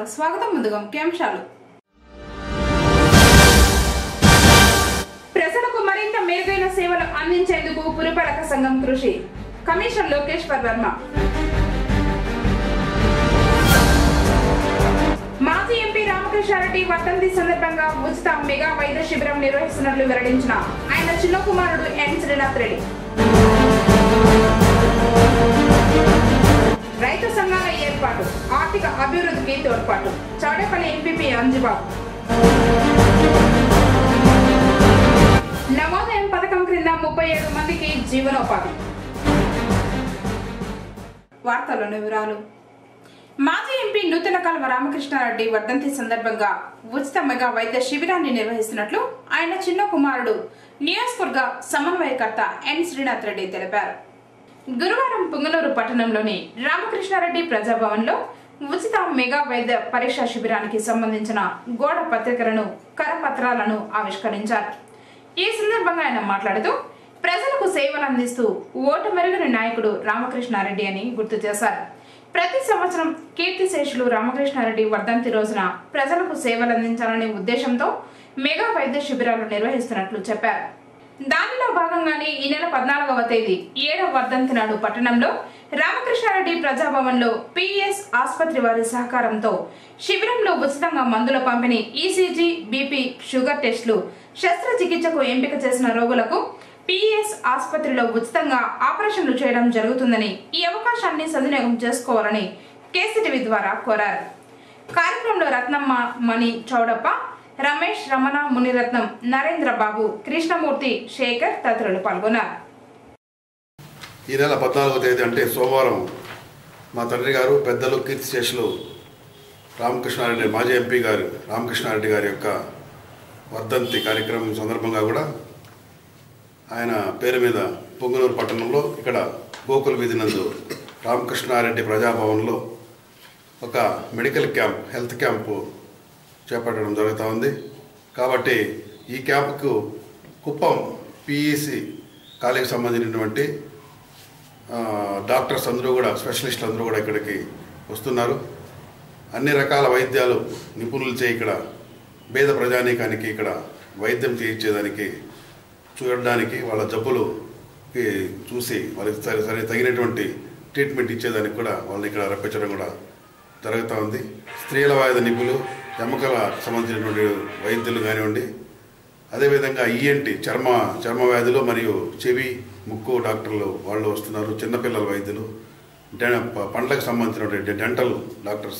వార్తలకు స్వాగతం ముందుగా ముఖ్యాంశాలు ప్రజలకు మరింత మెరుగైన సేవలు అందించేందుకు పురపాలక సంఘం కృషి కమిషనర్ లోకేశ్వర్ వర్మ మాజీ ఎంపీ రామకృష్ణారెడ్డి వర్ధంతి సందర్భంగా ఉచిత మెగా వైద్య శిబిరం నిర్వహిస్తున్నట్లు వెల్లడించిన ఆయన చిన్న కుమారుడు ఎన్ శ్రీనాథ్ రెడ్డి రైతు సంఘాల ఏర్పాటు ఆర్థిక అభివృద్ధికి తోడ్పాటు చౌడేపల్లి ఎంపీపీ అంజుబాబు నవోదయం పథకం క్రింద ముప్పై ఏడు మందికి జీవనోపాధి వార్తల్లోని వివరాలు మాజీ ఎంపీ నూతన కల్వ రామకృష్ణారెడ్డి వర్ధంతి సందర్భంగా ఉచిత మెగా వైద్య శిబిరాన్ని నిర్వహిస్తున్నట్లు ఆయన చిన్న కుమారుడు నియోజకవర్గ సమన్వయకర్త ఎన్ శ్రీనాథ్ రెడ్డి తెలిపారు గురువారం పుంగనూరు పట్టణంలోని రామకృష్ణారెడ్డి ప్రజాభవన్లో ఉచిత మెగా వైద్య పరీక్షా శిబిరానికి సంబంధించిన గోడ పత్రికలను కరపత్రాలను ఆవిష్కరించారు ఈ సందర్భంగా ఆయన మాట్లాడుతూ ప్రజలకు సేవలు అందిస్తూ ఓటు మెరుగుని నాయకుడు రామకృష్ణారెడ్డి అని గుర్తు చేశారు ప్రతి సంవత్సరం కీర్తిశేషులు రామకృష్ణారెడ్డి వర్ధంతి రోజున ప్రజలకు సేవలు అందించాలనే ఉద్దేశంతో మెగా వైద్య శిబిరాలు నిర్వహిస్తున్నట్లు చెప్పారు దానిలో భాగంగానే ఈ నెల పద్నాలుగవ తేదీ ఏడవ వర్ధంతి నాడు పట్టణంలో రామకృష్ణారెడ్డి ప్రజాభవన్లో పిఎస్ ఆసుపత్రి వారి సహకారంతో శిబిరంలో ఉచితంగా మందుల పంపిణీ ఈసీజీ బీపీ షుగర్ టెస్టులు శస్త్రచికిత్సకు ఎంపిక చేసిన రోగులకు పిఎస్ ఆసుపత్రిలో ఉచితంగా ఆపరేషన్లు చేయడం జరుగుతుందని ఈ అవకాశాన్ని సద్వినియోగం చేసుకోవాలని కేసీటీవీ ద్వారా కోరారు కార్యక్రమంలో రత్నమ్మ మణి చౌడప్ప రమేష్ రమణ మునిరత్నం నరేంద్ర బాబు కృష్ణమూర్తి శేఖర్ తదితరులు పాల్గొన్నారు ఈ నెల పద్నాలుగో తేదీ అంటే సోమవారం మా తండ్రి గారు పెద్దలు కీర్తిశేషులు రామకృష్ణారెడ్డి మాజీ ఎంపీ గారు రామకృష్ణారెడ్డి గారి యొక్క వర్ధంతి కార్యక్రమం సందర్భంగా కూడా ఆయన పేరు మీద పొంగునూరు పట్టణంలో ఇక్కడ గోకుల వీధి నందు రామకృష్ణారెడ్డి ప్రజాభవన్లో ఒక మెడికల్ క్యాంప్ హెల్త్ క్యాంపు చేపట్టడం జరుగుతూ ఉంది కాబట్టి ఈ క్యాంపుకు కుప్పం పిఈసి కాలేజీకి సంబంధించినటువంటి ఆ, డాక్టర్స్ అందరూ కూడా స్పెషలిస్టులు అందరూ కూడా ఇక్కడికి వస్తున్నారు అన్ని రకాల వైద్యాలు నిపుణులచే ఇక్కడ పేద ప్రజానీకానికి ఇక్కడ వైద్యం చేయించేదానికి చూడడానికి వాళ్ళ జబ్బులుకి చూసి వాళ్ళకి సరి సరి తగినటువంటి ట్రీట్మెంట్ ఇచ్చేదానికి కూడా వాళ్ళని ఇక్కడ రప్పించడం కూడా జరుగుతూ ఉంది స్త్రీల వాయుధ నిపుణులు ఎముకల సంబంధించినటువంటి వైద్యులు కానివ్వండి అదేవిధంగా ఈఎన్టి చర్మ చర్మ వ్యాధులు మరియు చెవి ముక్కు డాక్టర్లు వాళ్ళు వస్తున్నారు చిన్నపిల్లల వైద్యులు డె- ప- పండ్లకు సంబంధించినటువంటి dental doctors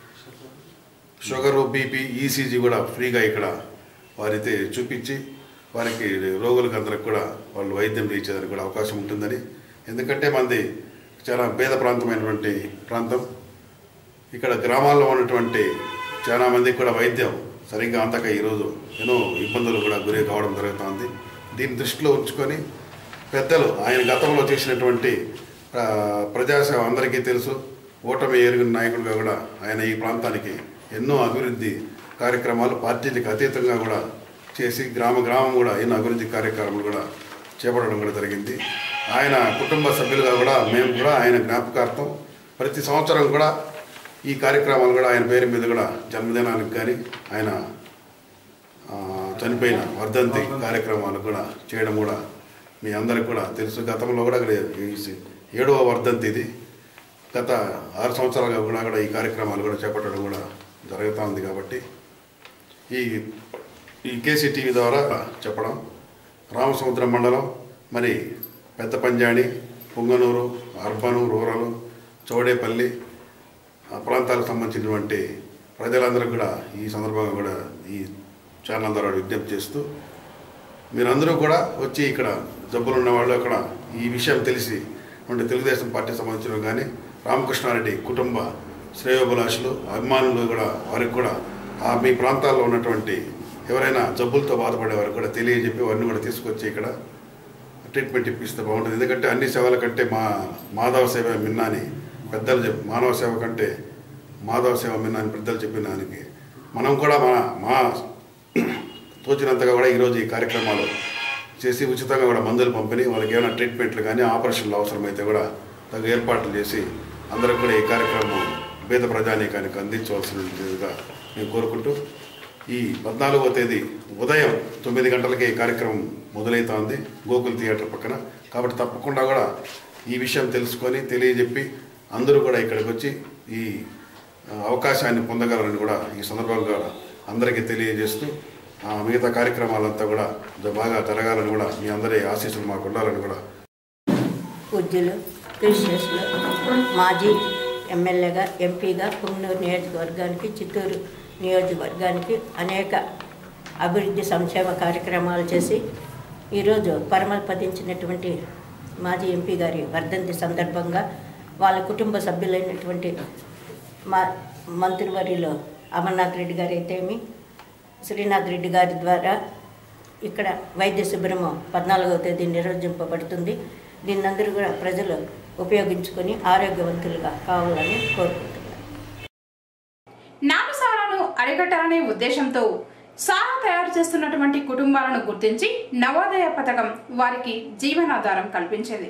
sugar BP ECG కూడా ఫ్రీగా ఇక్కడ వారైతే చూపించి వారికి రోగులకు అందరికి కూడా వాళ్ళు వైద్యం చేయించేదానికి కూడా అవకాశం ఉంటుందని ఎందుకంటే మనది చాలా పేద ప్రాంతమైనటువంటి ప్రాంతం ఇక్కడ గ్రామాల్లో ఉన్నటువంటి చాలా మందికి కూడా వైద్యం సరిగ్గా అందక ఈరోజు ఎన్నో ఇబ్బందులు కూడా గురి కావడం జరుగుతుంది దీన్ని దృష్టిలో ఉంచుకొని పెద్దలు ఆయన గతంలో చేసినటువంటి ఆ, ప్రజాసేవ అందరికీ తెలుసు ఓటమి ఎరిగిన నాయకుడిగా కూడా ఆయన ఈ ప్రాంతానికి ఎన్నో అభివృద్ధి కార్యక్రమాలు పార్టీలకు అతీతంగా కూడా చేసి గ్రామ గ్రామం కూడా ఎన్నో అభివృద్ధి కార్యక్రమాలు కూడా చేపట్టడం కూడా జరిగింది ఆయన కుటుంబ సభ్యులుగా కూడా మేము కూడా ఆయన జ్ఞాపకార్థం ప్రతి సంవత్సరం కూడా ఈ కార్యక్రమాలు కూడా ఆయన పేరు మీద కూడా జన్మదినానికి కానీ ఆయన ఆ, చనిపోయిన వర్ధంతి కార్యక్రమాలు కూడా చేయడం కూడా మీ అందరికి కూడా తెలుసు గతంలో కూడా ఇక్కడ ఈ ఏడవ వర్ధంతి ఇది గత ఆరు సంవత్సరాలుగా కూడా కూడా ఈ కార్యక్రమాలు కూడా చేపట్టడం కూడా జరుగుతూ ఉంది కాబట్టి ఈ ఈ కేసీ టీవీ ద్వారా చెప్పడం రామసముద్రం మండలం మరి పెద్ద పంజాణి పుంగనూరు అర్బను రూరల్ చౌడేపల్లి ఆ ప్రాంతాలకు సంబంధించినటువంటి ప్రజలందరూ కూడా ఈ సందర్భంగా కూడా ఈ ఛానల్ ద్వారా విజ్ఞప్తి చేస్తూ మీరందరూ కూడా వచ్చి ఇక్కడ జబ్బులు ఉన్న వాళ్ళు అక్కడ ఈ విషయం తెలిసి అంటే తెలుగుదేశం పార్టీ సంబంధించిన కానీ రామకృష్ణారెడ్డి కుటుంబ శ్రేయోభిలాషులు అభిమానులు కూడా వారికి కూడా ఆ మీ ప్రాంతాల్లో ఉన్నటువంటి ఎవరైనా జబ్బులతో బాధపడే వారికి కూడా తెలియజెప్పి వారిని కూడా తీసుకొచ్చి ఇక్కడ ట్రీట్మెంట్ ఇప్పిస్తే బాగుంటుంది ఎందుకంటే అన్ని సేవల కంటే మా మాధవ సేవ మిన్నా అని పెద్దలు చెప్ మానవ సేవ కంటే మాధవ సేవ మిన్నా అని పెద్దలు చెప్పిన దానికి మనం కూడా మన మా తోచినంతగా కూడా ఈరోజు ఈ కార్యక్రమాలు చేసి ఉచితంగా కూడా మందులు పంపిణీ వాళ్ళకి ఏమైనా ట్రీట్మెంట్లు కానీ ఆపరేషన్లు అవసరమైతే కూడా తగు ఏర్పాట్లు చేసి అందరికి కూడా ఈ కార్యక్రమం పేద ప్రజానీకానికి అందించవలసినదిగా నేను కోరుకుంటూ ఈ పద్నాలుగవ తేదీ ఉదయం తొమ్మిది గంటలకే ఈ కార్యక్రమం మొదలవుతోంది గోకుల్ థియేటర్ పక్కన కాబట్టి తప్పకుండా కూడా ఈ విషయం తెలుసుకొని తెలియజెప్పి అందరూ కూడా ఇక్కడికి వచ్చి ఈ ఆ, అవకాశాన్ని పొందగలరని కూడా ఈ సందర్భంగా అందరికీ తెలియజేస్తూ ఆ, మిగతా కార్యక్రమాలంతా కూడా బాగా జరగాలని కూడా మీ అందరి ఆశీస్సులు మాకు ఉండాలని కూడా పూజ్యులు క్రిస్టియన్స్లు మాజీ ఎమ్మెల్యేగా ఎంపీగా పుంగనూరు నియోజకవర్గానికి చిత్తూరు నియోజకవర్గానికి అనేక అభివృద్ధి సంక్షేమ కార్యక్రమాలు చేసి ఈరోజు పరమపదించినటువంటి మాజీ ఎంపీ గారి వర్ధంతి సందర్భంగా వాళ్ళ కుటుంబ సభ్యులైనటువంటి మా మంత్రివర్యులు అమర్నాథ్ రెడ్డి గారు అయితేమి శ్రీనాథ్ రెడ్డి గారి ద్వారా ఇక్కడ వైద్య శిబిరము పద్నాలుగవ తేదీ నిర్వహింపబడుతుంది దీన్నందరూ కూడా ప్రజలు ఉపయోగించుకొని ఆరోగ్యవంతులుగా కావాలని కోరుకుంటున్నారు నాటు సారాను అరికట్టాలనే ఉద్దేశంతో సారా తయారు చేస్తున్నటువంటి కుటుంబాలను గుర్తించి నవోదయ పథకం వారికి జీవనాధారం కల్పించేది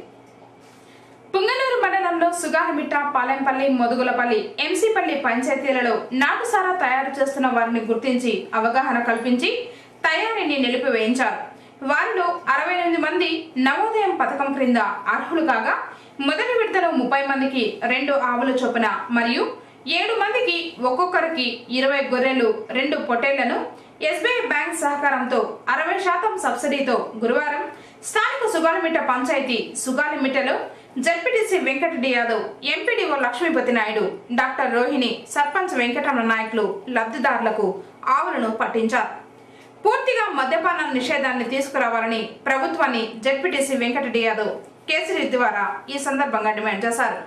పుంగనూరు మండలంలో సుగారమిట్ట పాలెంపల్లి మొదుగులపల్లి ఎంసీపల్లి పంచాయతీలలో నాటు సారా తయారు చేస్తున్న వారిని గుర్తించి అవగాహన కల్పించి తయారీని నిలిపివేయించారు వారిలో అరవై ఎనిమిది మంది నవోదయం పథకం క్రింద అర్హులు కాగా మొదటి విడతలో ముప్పై మందికి రెండు ఆవుల చొప్పున మరియు ఏడు మందికి ఒక్కొక్కరికి ఇరవై గొర్రెలు రెండు పొట్టేళ్లను ఎస్బీఐ బ్యాంక్ సహకారంతో అరవై శాతం సబ్సిడీతో గురువారం స్థానిక సుగాలిమిట్ట పంచాయతీ సుగాలిమిట్టలో ZPTC Venkatareddy Yadav MPDO Lakshmipathi Naidu doctor Rohini sarpanch Venkataramana నాయకులు లబ్ధిదారులకు ఆవులను పట్టించారు పూర్తిగా మద్యపాన నిషేధాన్ని తీసుకురావాలని ప్రభుత్వాన్ని జడ్పీటీసీ వెంకటరెడ్డి యాదవ్ కేసరి ద్వారా ఈ సందర్భంగా డిమాండ్ చేశారు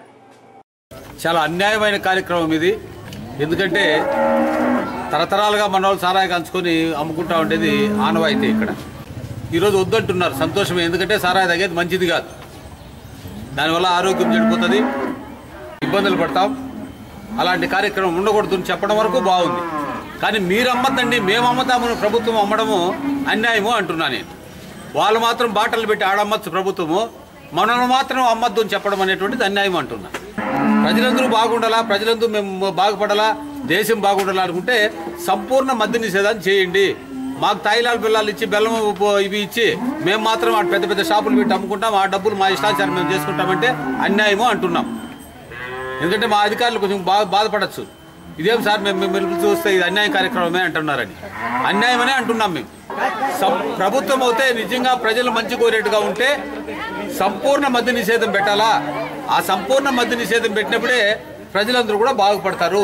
చాలా అన్యాయమైన కార్యక్రమం ఇది ఎందుకంటే తరతరాలుగా మన వాళ్ళు సారాయి కంచుకొని అమ్ముకుంటా ఉండేది ఆనవాయితీ ఇక్కడ ఈరోజు వద్దంటున్నారు సంతోషమే ఎందుకంటే సారాయి తగ్గేది మంచిది కాదు దానివల్ల ఆరోగ్యం చెడిపోతుంది ఇబ్బందులు పడతాం అలాంటి కార్యక్రమం ఉండకూడదు అని చెప్పడం వరకు బాగుంది కానీ మీరు అమ్మద్దండి మేము అమ్ముతాము ప్రభుత్వం అమ్మడము అన్యాయము అంటున్నా నేను వాళ్ళు మాత్రం బాటలు పెట్టి ఆడమ్మచ్చు ప్రభుత్వము మనల్ని మాత్రం అమ్మద్దు అని చెప్పడం అనేటువంటిది అన్యాయం అంటున్నా ప్రజలందరూ బాగుండాలా ప్రజలందరూ మేము బాగుపడాలా దేశం బాగుండాలా అనుకుంటే సంపూర్ణ మద్య నిషేధాన్ని చేయండి మాకు తాయిలాలు బిల్లాలు ఇచ్చి బెల్లం ఉప్పు ఇవి ఇచ్చి మేము మాత్రం ఆ పెద్ద పెద్ద షాపులు పెట్టి అమ్ముకుంటాం ఆ డబ్బులు మా ఇష్టాచారం మేము చేసుకుంటామంటే అన్యాయము అంటున్నాం ఎందుకంటే మా అధికారులు కొంచెం బాధ బాధపడచ్చు ఇదేం సార్ మేము మేము పిలిచి చూస్తే ఇది అన్యాయం కార్యక్రమమే అంటున్నారని అన్యాయమనే అంటున్నాం మేము సం- ప్రభుత్వం అయితే నిజంగా ప్రజలు మంచి కోరేట్టుగా ఉంటే సంపూర్ణ మద్య నిషేధం పెట్టాలా ఆ సంపూర్ణ మద్య నిషేధం పెట్టినప్పుడే ప్రజలందరూ కూడా బాగుపడతారు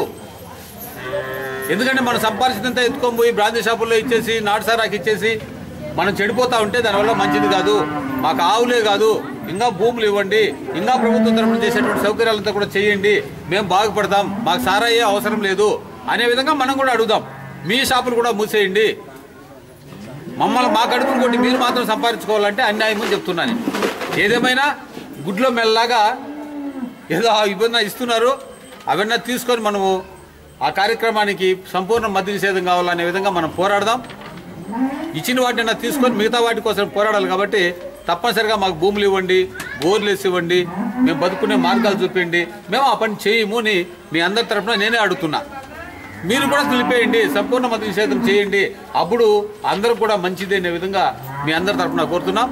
ఎందుకంటే మనం సంపాదించినంత ఎత్తుకొని పోయి బ్రాంతి షాపుల్లో ఇచ్చేసి నాటుసారాకి ఇచ్చేసి మనం చెడిపోతా ఉంటే దానివల్ల మంచిది కాదు మాకు ఆవులే కాదు ఇంకా భూములు ఇవ్వండి ఇంకా ప్రభుత్వం తరఫున చేసేటువంటి సౌకర్యాలంతా కూడా చేయండి మేము బాగుపడతాం మాకు సారాయే అవసరం లేదు అనే విధంగా మనం కూడా అడుగుదాం మీ షాపులు కూడా మూసేయండి మమ్మల్ని మా కడుపును కొట్టి మీరు మాత్రం సంపాదించుకోవాలంటే అన్యాయం అని చెప్తున్నాను ఏదేమైనా గుడ్లో మెల్లగా ఏదో ఆ ఇబ్బంది ఇస్తున్నారు అవన్నీ తీసుకొని మనము ఆ కార్యక్రమానికి సంపూర్ణ మద్య నిషేధం కావాలనే విధంగా మనం పోరాడదాం ఇచ్చిన వాటిని తీసుకొని మిగతా వాటి కోసం పోరాడాలి కాబట్టి తప్పనిసరిగా మాకు భూములు ఇవ్వండి బోర్లు వేసి ఇవ్వండి మేము బతుకునే మార్గాలు చూపించండి మేము ఆ పని చేయము అని మీ అందరి తరఫున నేనే అడుగుతున్నా మీరు కూడా నిలిపేయండి సంపూర్ణ మత నిషేధం చేయండి అప్పుడు అందరూ కూడా మంచిది అనే విధంగా మీ అందరి తరఫున కోరుతున్నాం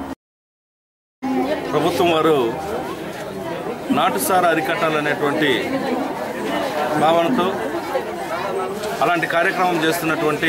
ప్రభుత్వం వారు నాటుసార అరికట్టాలనేటువంటి భావనతో అలాంటి కార్యక్రమం చేస్తున్నటువంటి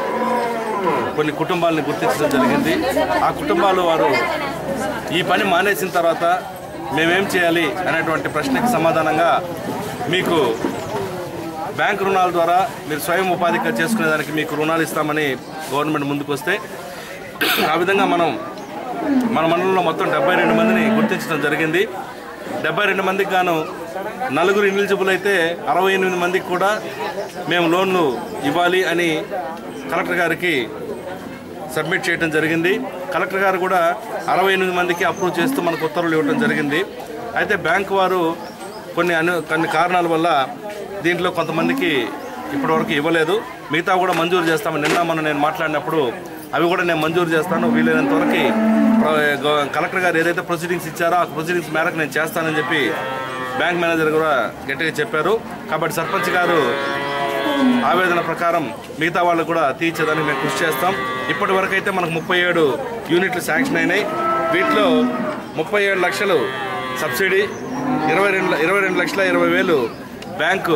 కొన్ని కుటుంబాలను గుర్తించడం జరిగింది ఆ కుటుంబాలు వారు ఈ పని మానేసిన తర్వాత మేమేం చేయాలి అనేటువంటి ప్రశ్నకి సమాధానంగా మీకు బ్యాంక్ రుణాల ద్వారా మీరు స్వయం ఉపాధిగా చేసుకునేదానికి మీకు రుణాలు ఇస్తామని గవర్నమెంట్ ముందుకు వస్తే ఆ విధంగా మనం మన మండలంలో మొత్తం డెబ్బై రెండు మందిని గుర్తించడం జరిగింది డెబ్బై రెండు మందికి గాను నలుగురు ఎలిజిబుల్ అయితే అరవై ఎనిమిది మందికి కూడా మేము లోన్లు ఇవ్వాలి అని కలెక్టర్ గారికి సబ్మిట్ చేయడం జరిగింది కలెక్టర్ గారు కూడా అరవై ఎనిమిది మందికి అప్రూవ్ చేస్తూ మనకు ఉత్తర్వులు ఇవ్వడం జరిగింది అయితే బ్యాంక్ వారు కొన్ని అను కొన్ని కారణాల వల్ల దీంట్లో కొంతమందికి ఇప్పటివరకు ఇవ్వలేదు మిగతా కూడా మంజూరు చేస్తామని నిన్న మనం నేను మాట్లాడినప్పుడు అవి కూడా నేను మంజూరు చేస్తాను వీలైనంత వరకు ప్ర- గ- కలెక్టర్ గారు ఏదైతే ప్రొసీడింగ్స్ ఇచ్చారో ఆ ప్రొసీడింగ్స్ మేరకు నేను చేస్తానని చెప్పి బ్యాంక్ మేనేజర్ కూడా గట్టిగా చెప్పారు కాబట్టి సర్పంచ్ గారు ఆవేదన ప్రకారం మిగతా వాళ్ళు కూడా తీర్చేదానికి మేము కృషి చేస్తాం ఇప్పటి వరకు అయితే మనకు ముప్పై ఏడు యూనిట్లు శాంక్షన్ అయినాయి వీటిలో ముప్పై ఏడు లక్షలు సబ్సిడీ ఇరవై రెండు ఇరవై రెండు లక్షల ఇరవై వేలు బ్యాంకు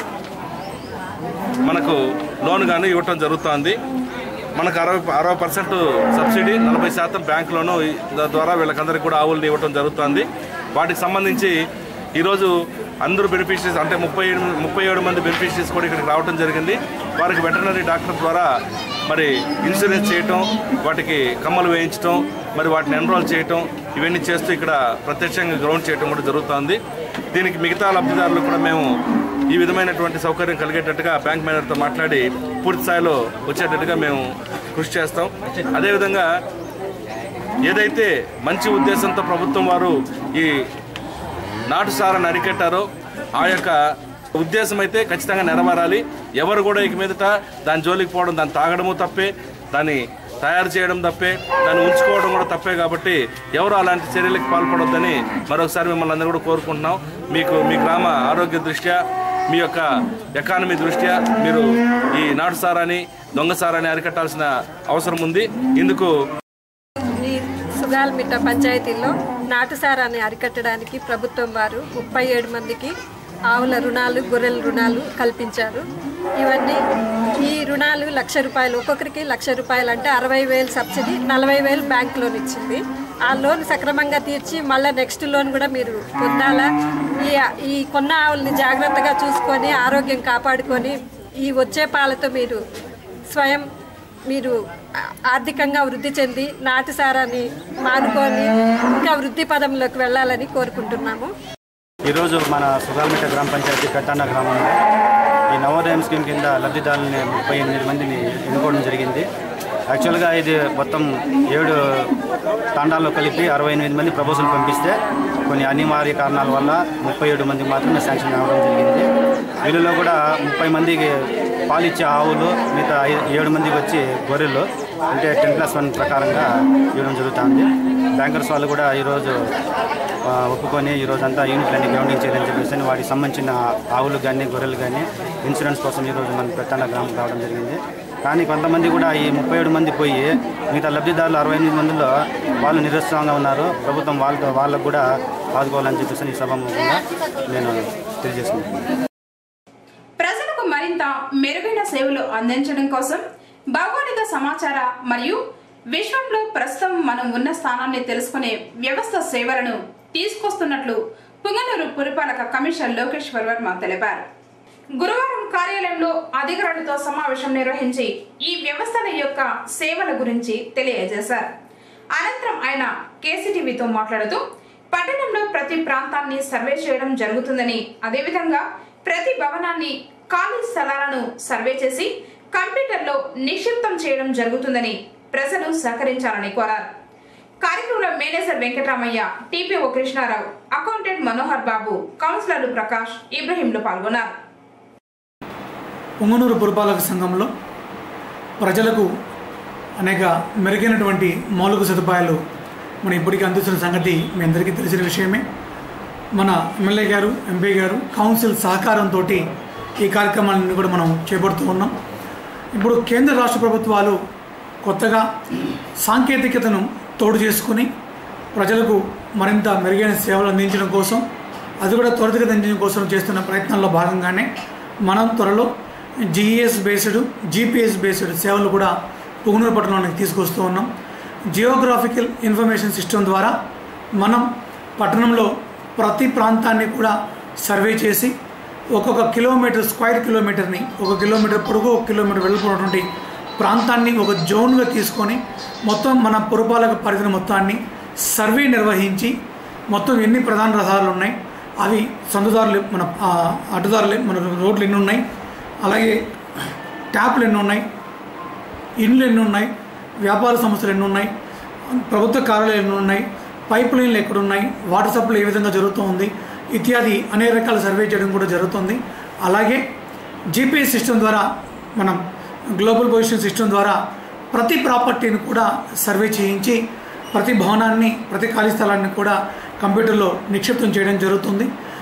మనకు లోన్ కానీ ఇవ్వటం జరుగుతోంది మనకు అరవై అరవై పర్సెంట్ సబ్సిడీ నలభై శాతం బ్యాంక్ లోను ద్వారా వీళ్ళకందరికీ కూడా ఆవులను ఇవ్వటం జరుగుతుంది వాటికి సంబంధించి ఈరోజు అందరూ బెనిఫిషరీస్ అంటే ముప్పై ఏడు ముప్పై ఏడు మంది బెనిఫిషరీస్ కూడా ఇక్కడికి రావడం జరిగింది వారికి వెటర్నరీ డాక్టర్ ద్వారా మరి ఇన్సూరెన్స్ చేయటం వాటికి కమ్మలు వేయించటం మరి వాటిని ఎన్రోల్ చేయటం ఇవన్నీ చేస్తూ ఇక్కడ ప్రత్యక్షంగా గ్రౌండ్ చేయటం కూడా జరుగుతుంది దీనికి మిగతా లబ్ధిదారులు కూడా మేము ఈ విధమైనటువంటి సౌకర్యం కలిగేటట్టుగా బ్యాంక్ మేనేజర్తో మాట్లాడి పూర్తి స్థాయిలో వచ్చేటట్టుగా మేము కృషి చేస్తాం అదేవిధంగా ఏదైతే మంచి ఉద్దేశంతో ప్రభుత్వం వారు ఈ నాటు సారాన్ని అరికట్టారో ఆ యొక్క ఉద్దేశం అయితే ఖచ్చితంగా నెరవేరాలి ఎవరు కూడా ఇక మీదట దాని జోలికి పోవడం దాన్ని తాగడము తప్పే దాన్ని తయారు చేయడం తప్పే దాన్ని ఉంచుకోవడం కూడా తప్పే కాబట్టి ఎవరు అలాంటి చర్యలకు పాల్పడొద్దని మరొకసారి మిమ్మల్ని అందరూ కూడా కోరుకుంటున్నాం మీకు మీ గ్రామ ఆరోగ్య దృష్ట్యా మీ యొక్క ఎకానమీ దృష్ట్యా మీరు ఈ నాటు సారాన్ని దొంగ సారాన్ని అరికట్టాల్సిన అవసరం ఉంది ఇందుకు ఈ సుగాల్మిట్ట పంచాయతీలో నాటుసారాన్ని అరికట్టడానికి ప్రభుత్వం వారు ముప్పై ఏడు మందికి ఆవుల రుణాలు గొర్రెల రుణాలు కల్పించారు ఇవన్నీ ఈ రుణాలు లక్ష రూపాయలు ఒక్కొక్కరికి లక్ష రూపాయలు అంటే అరవై వేలు సబ్సిడీ నలభై వేలు బ్యాంక్ లోన్ ఇచ్చింది ఆ లోన్ సక్రమంగా తీర్చి మళ్ళీ నెక్స్ట్ లోన్ కూడా మీరు పొందాలా ఈ ఈ కొన్న ఆవుల్ని జాగ్రత్తగా చూసుకొని ఆరోగ్యం కాపాడుకొని ఈ వచ్చే పాలతో మీరు స్వయం మీరు ఆ- ఆర్థికంగా వృద్ధి చెంది నాటు సారాన్ని మానుకొని ఇంకా వృద్ధి పదంలోకి వెళ్ళాలని కోరుకుంటున్నాము ఈరోజు మన సుగాల్మిట్ట గ్రామ పంచాయతీ కట్టాన గ్రామంలో ఈ నవోదయం స్కీమ్ కింద లబ్ధిదారులని ముప్పై ఎనిమిది మందిని ఎన్నుకోవడం జరిగింది యాక్చువల్గా ఇది మొత్తం ఏడు తాండాల్లో కలిపి అరవై ఎనిమిది మంది ప్రపోజల్ పంపిస్తే కొన్ని అనివార్య కారణాల వల్ల ముప్పై ఏడు మందికి మాత్రమే శాంక్షన్ అవ్వడం జరిగింది వీళ్ళలో కూడా ముప్పై మందికి పాలిచ్చే ఆవులు మిగతా ఐ- ఏడు మందికి వచ్చి గొర్రెలు అంటే టెన్ ప్లస్ వన్ ప్రకారంగా ఇవ్వడం జరుగుతుంది బ్యాంకర్స్ వాళ్ళు కూడా ఈరోజు ఆ, ఒప్పుకొని ఈరోజు అంతా యూనిట్లన్నీ గ్రౌండింగ్ చేయాలని చెప్పేసి అని వాటికి సంబంధించిన ఆవులు కానీ గొర్రెలు కానీ ఇన్సూరెన్స్ కోసం ఈరోజు మన పెట్టాల గ్రామం రావడం జరిగింది కానీ కొంతమంది కూడా ఈ ముప్పై ఏడు మంది పోయి మిగతా లబ్ధిదారులు అరవై ఎనిమిది మందిలో వాళ్ళు నిరుత్సాహంగా ఉన్నారు ప్రభుత్వం వాళ్ళతో వాళ్ళకు కూడా ఆదుకోవాలని చెప్పేసి ఈ సభాముఖంగా నేను తెలియజేస్తున్నాను ప్రజలకు మరింత మెరుగైన సేవలు అందించడం కోసం భౌగోళిక సమాచార మరియు విశ్వంలో ప్రస్తుతం మనం ఉన్న స్థానాన్ని తెలుసుకునే వ్యవస్థ సేవలను తీసుకొస్తున్నట్లు పుంగనూరు పురపాలక కమిషనర్ లోకేశ్వర్ వర్మ తెలిపారు గురువారం కార్యాలయంలో అధికారులతో సమావేశం నిర్వహించి ఈ వ్యవస్థల యొక్క సేవల గురించి తెలియజేశారు అనంతరం ఆయన కేసీటీవీతో మాట్లాడుతూ పట్టణంలో ప్రతి ప్రాంతాన్ని సర్వే చేయడం జరుగుతుందని అదేవిధంగా ప్రతి భవనాన్ని ఖాళీ స్థలాలను సర్వే చేసి కంప్యూటర్లో నిక్షిప్తం చేయడం జరుగుతుందని ప్రజలు సహకరించాలని కోరారు కార్యక్రమంలో manager Venkataramaiah TPO Krishnarao accountant Manohar Babu కౌన్సిలర్లు ప్రకాష్ ఇబ్రహీంలు పాల్గొన్నారు పొంగనూరు పురపాలక సంఘంలో ప్రజలకు అనేక మెరుగైనటువంటి మౌలిక సదుపాయాలు మనం ఇప్పటికీ అందిస్తున్న సంగతి మీ అందరికీ తెలిసిన విషయమే మన ఎమ్మెల్యే గారు ఎంపీ గారు కౌన్సిల్ సహకారంతో ఈ కార్యక్రమాలను కూడా మనం చేపడుతూ ఉన్నాం ఇప్పుడు కేంద్ర రాష్ట్ర ప్రభుత్వాలు కొత్తగా సాంకేతికతను తోడు చేసుకుని ప్రజలకు మరింత మెరుగైన సేవలు అందించడం కోసం అది కూడా త్వరితగతించడం కోసం చేస్తున్న ప్రయత్నాల్లో భాగంగానే మనం త్వరలో జిఈఎస్ బేస్డ్ జీపీఎస్ బేస్డ్ సేవలు కూడా పుగునూరు పట్టణానికి తీసుకొస్తూ ఉన్నాం జియోగ్రాఫికల్ ఇన్ఫర్మేషన్ సిస్టమ్ ద్వారా మనం పట్టణంలో ప్రతి ప్రాంతాన్ని కూడా సర్వే చేసి ఒక్కొక్క కిలోమీటర్ స్క్వేర్ కిలోమీటర్ని ఒక కిలోమీటర్ పొడుగు ఒక కిలోమీటర్ వెలుపున్నటువంటి ప్రాంతాన్ని ఒక జోన్గా తీసుకొని మొత్తం మన పురపాలక పరిధిని మొత్తాన్ని సర్వే నిర్వహించి మొత్తం ఎన్ని ప్రధాన రహదారులు ఉన్నాయి అవి సందుదారులు మన ఆ, అడ్డదారులు మన రోడ్లు ఎన్ని ఉన్నాయి అలాగే ట్యాప్లు ఎన్ని ఉన్నాయి ఇండ్లు ఎన్ని ఉన్నాయి వ్యాపార సంస్థలు ఎన్ని ఉన్నాయి ప్రభుత్వ కార్యాలయాలు ఎన్ని ఉన్నాయి పైప్ లైన్లు ఎక్కడ ఉన్నాయి వాటర్ సప్లై ఏ విధంగా జరుగుతూ ఉంది ఇత్యాది అనేక రకాల సర్వే చేయడం కూడా జరుగుతుంది అలాగే జీపీఎస్ సిస్టమ్ ద్వారా మనం గ్లోబల్ పొజిషన్ సిస్టమ్ ద్వారా ప్రతి ప్రాపర్టీని కూడా సర్వే చేయించి ప్రతి భవనాన్ని ప్రతి ఖాళీ స్థలాన్ని కూడా కంప్యూటర్లో నిక్షిప్తం చేయడం జరుగుతుంది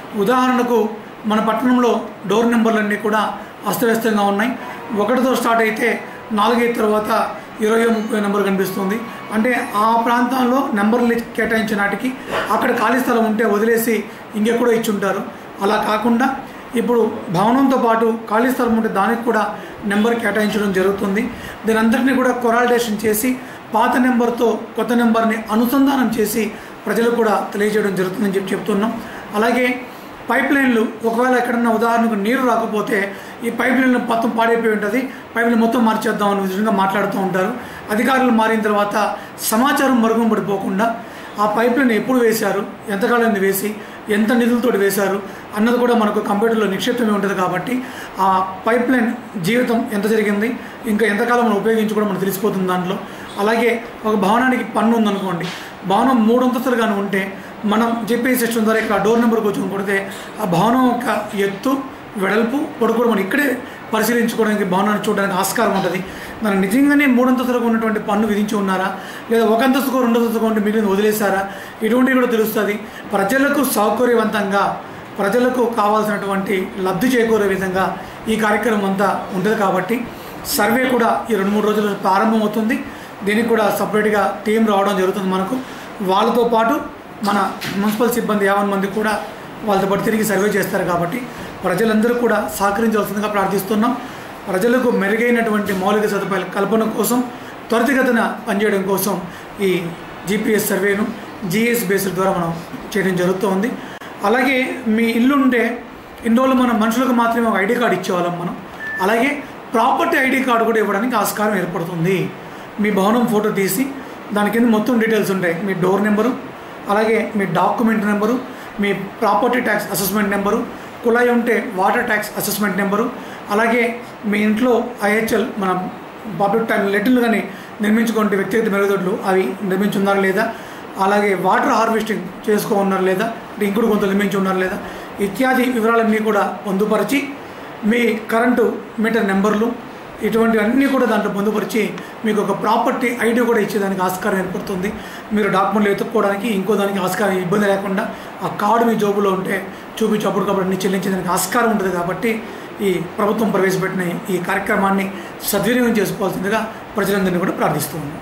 ఉదాహరణకు మన పట్టణంలో డోర్ నెంబర్లన్నీ కూడా అస్తవ్యస్తంగా ఉన్నాయి ఒకటితో స్టార్ట్ అయితే నాలుగైదు తర్వాత ఇరవై ముప్పై నెంబర్ కనిపిస్తుంది అంటే ఆ ప్రాంతంలో నెంబర్లు కేటాయించిన నాటికి అక్కడ ఖాళీ స్థలం ఉంటే వదిలేసి ఇంకెక్కడో ఇచ్చుంటారు అలా కాకుండా ఇప్పుడు భవనంతో పాటు ఖాళీ స్థలం ఉంటే దానికి కూడా నెంబర్ కేటాయించడం జరుగుతుంది దీని అంతటినీ కూడా కొరాలిడేషన్ చేసి పాత నెంబర్తో కొత్త నెంబర్ని అనుసంధానం చేసి ప్రజలకు కూడా తెలియజేయడం జరుగుతుందని చెప్పి చెప్తున్నాం అలాగే పైప్ లైన్లు ఒకవేళ ఎక్కడన్నా ఉదాహరణకు నీరు రాకపోతే ఈ పైప్ లైన్లు మొత్తం పాడైపోయి ఉంటుంది పైప్ లైన్ మొత్తం మార్చేద్దాం అనే విధంగా మాట్లాడుతూ ఉంటారు అధికారులు మారిన తర్వాత సమాచారం మరుగున పడిపోకుండా ఆ పైప్ లైన్ ఎప్పుడు వేశారు ఎంతకాలం వేసి ఎంత నిధులతో వేశారు అన్నది కూడా మనకు కంప్యూటర్లో నిక్షిప్తమే ఉంటుంది కాబట్టి ఆ పైప్ లైన్ జీవితం ఎంత జరిగింది ఇంకా ఎంతకాలం మనం ఉపయోగించుకోవడం మనకు తెలిసిపోతుంది దాంట్లో అలాగే ఒక భవనానికి పన్ను ఉందనుకోండి భవనం మూడు అంతస్తులుగానే ఉంటే మనం జిపిఎస్ సిస్టమ్ ద్వారా ఇక్కడ డోర్ నెంబర్కి వచ్చి కొడితే ఆ భవనం యొక్క ఎత్తు వెడల్పు పొడుగు కూడా మనం ఇక్కడే పరిశీలించుకోవడానికి భవనాన్ని చూడడానికి ఆస్కారం ఉంటుంది దానికి నిజంగానే మూడంతస్తులకు ఉన్నటువంటి పన్ను విధించి ఉన్నారా లేదా ఒక అంతస్తుకు రెండు అంతస్తుకు ఉంటే మిగిలిన వదిలేశారా ఇటువంటివి కూడా తెలుస్తుంది ప్రజలకు సౌకర్యవంతంగా ప్రజలకు కావాల్సినటువంటి లబ్ధి చేకూరే విధంగా ఈ కార్యక్రమం అంతా ఉంటుంది కాబట్టి సర్వే కూడా ఈ రెండు మూడు రోజులు ప్రారంభమవుతుంది దీనికి కూడా సపరేట్గా టీం రావడం జరుగుతుంది మనకు వాళ్ళతో పాటు మన మున్సిపల్ సిబ్బంది యావన్ మంది కూడా వాళ్ళతో పాటు తిరిగి సర్వే చేస్తారు కాబట్టి ప్రజలందరూ కూడా సహకరించవలసిందిగా ప్రార్థిస్తున్నాం ప్రజలకు మెరుగైనటువంటి మౌలిక సదుపాయాల కల్పన కోసం త్వరితగతిన పనిచేయడం కోసం ఈ జీపీఎస్ సర్వేను జిఎస్ బేస్డ్ ద్వారా మనం చేయడం జరుగుతుంది అలాగే మీ ఇల్లు ఉంటే ఇన్ని రోజులు మన మనుషులకు మాత్రమే ఒక ఐడి కార్డు ఇచ్చేవాళ్ళం మనం అలాగే ప్రాపర్టీ ఐడి కార్డు కూడా ఇవ్వడానికి ఆస్కారం ఏర్పడుతుంది మీ భవనం ఫోటో తీసి దాని కింద మొత్తం డీటెయిల్స్ ఉంటాయి మీ డోర్ నెంబరు అలాగే మీ డాక్యుమెంట్ నెంబరు మీ ప్రాపర్టీ ట్యాక్స్ అసెస్మెంట్ నెంబరు కుళాయి ఉంటే వాటర్ ట్యాక్స్ అసెస్మెంట్ నెంబరు అలాగే మీ ఇంట్లో ఐహెచ్ఎల్ మన పబ్లిక్ ట్యాంక్ లెటర్లు కానీ నిర్మించుకుంటే వ్యక్తిగత మెరుగుదొడ్లు అవి నిర్మించున్నారా లేదా అలాగే వాటర్ హార్వెస్టింగ్ చేసుకో ఉన్నారు లేదా ఇంకుడు కొంత నిర్మించి ఉన్నారు లేదా ఇత్యాది వివరాలన్నీ కూడా పొందుపరిచి మీ కరెంటు మీటర్ నెంబర్లు ఇటువంటివన్నీ కూడా దాంట్లో పొందుపరిచి మీకు ఒక ప్రాపర్టీ ఐడి కూడా ఇచ్చేదానికి ఆస్కారం ఏర్పడుతుంది మీరు డాక్యుమెంట్లు వెతుక్కోవడానికి ఇంకో దానికి ఆస్కారం ఇబ్బంది లేకుండా ఆ కార్డు మీ జోబులో ఉంటే చూపించి అప్పటికప్పుడు అన్ని చెల్లించేదానికి ఆస్కారం ఉంటుంది కాబట్టి ఈ ప్రభుత్వం ప్రవేశపెట్టిన ఈ కార్యక్రమాన్ని సద్వినియోగం చేసుకోవాల్సిందిగా ప్రజలందరినీ కూడా ప్రార్థిస్తూ ఉన్నాం